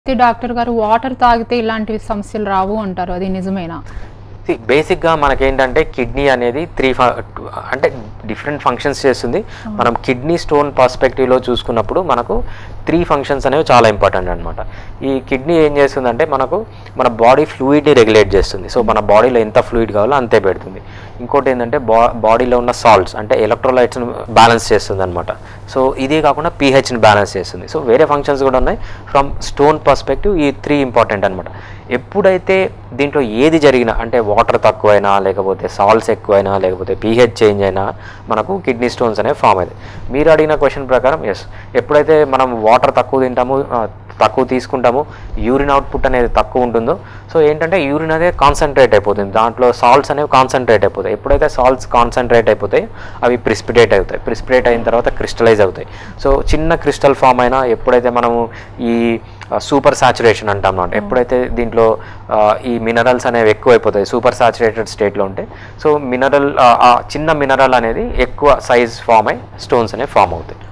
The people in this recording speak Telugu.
అయితే డాక్టర్ గారు వాటర్ తాగితే ఇలాంటి సమస్యలు రావు అంటారు అది నిజమేనా బేసిక్గా మనకేంటంటే కిడ్నీ అనేది త్రీ అంటే డిఫరెంట్ ఫంక్షన్స్ చేస్తుంది మనం కిడ్నీ స్టోన్ పర్స్పెక్టివ్లో చూసుకున్నప్పుడు మనకు త్రీ ఫంక్షన్స్ అనేవి చాలా ఇంపార్టెంట్ అనమాట ఈ కిడ్నీ ఏం చేస్తుందంటే మనకు మన బాడీ ఫ్లూయిడ్ని రెగ్యులేట్ చేస్తుంది సో మన బాడీలో ఎంత ఫ్లూయిడ్ కావాలో అంతే పెడుతుంది ఇంకోటి ఏంటంటే బా బాడీలో ఉన్న సాల్ట్స్ అంటే ఎలక్ట్రోలైట్స్ని బ్యాలెన్స్ చేస్తుంది అనమాట సో ఇదే కాకుండా పీహెచ్ని బ్యాలెన్స్ చేస్తుంది సో వేరే ఫంక్షన్స్ కూడా ఉన్నాయి ఫ్రమ్ స్టోన్ పర్స్పెక్టివ్ ఈ త్రీ ఇంపార్టెంట్ అనమాట ఎప్పుడైతే దీంట్లో ఏది జరిగినా అంటే వాటర్ తక్కువైనా లేకపోతే సాల్ట్స్ ఎక్కువైనా లేకపోతే పీహెచ్ చేంజ్ అయినా మనకు కిడ్నీ స్టోన్స్ అనేవి ఫామ్ అవుతాయి మీరు అడిగిన క్వశ్చన్ ప్రకారం ఎస్ ఎప్పుడైతే మనం వాటర్ తక్కువ తింటామో ఆ, తక్కువ తీసుకుంటామో యూరిన్ అవుట్పుట్ అనేది తక్కువ ఉంటుందో సో ఏంటంటే యూరిన్ అనేది కాన్సన్ట్రేట్ అయిపోతుంది దాంట్లో సాల్ట్స్ అనేవి కాన్సన్ట్రేట్ అయిపోతాయి ఎప్పుడైతే సాల్ట్స్ కాన్సన్ట్రేట్ అయిపోతాయి అవి ప్రిసిపిటేట్ అవుతాయి ప్రిసిపిటేట్ అయిన తర్వాత క్రిస్టలైజ్ అవుతాయి సో చిన్న క్రిస్టల్ ఫామ్ అయినా ఎప్పుడైతే మనము ఈ సూపర్ సాచురేషన్ అంటాం అన్నమాట ఎప్పుడైతే దీంట్లో ఆ, ఈ మినరల్స్ అనేవి ఎక్కువ అయిపోతాయి సూపర్ సాచురేటెడ్ స్టేట్లో ఉంటే సో మినరల్ చిన్న మినరల్ అనేది ఎక్కువ సైజ్ ఫామ్ అయి స్టోన్స్ అనేవి ఫామ్ అవుతాయి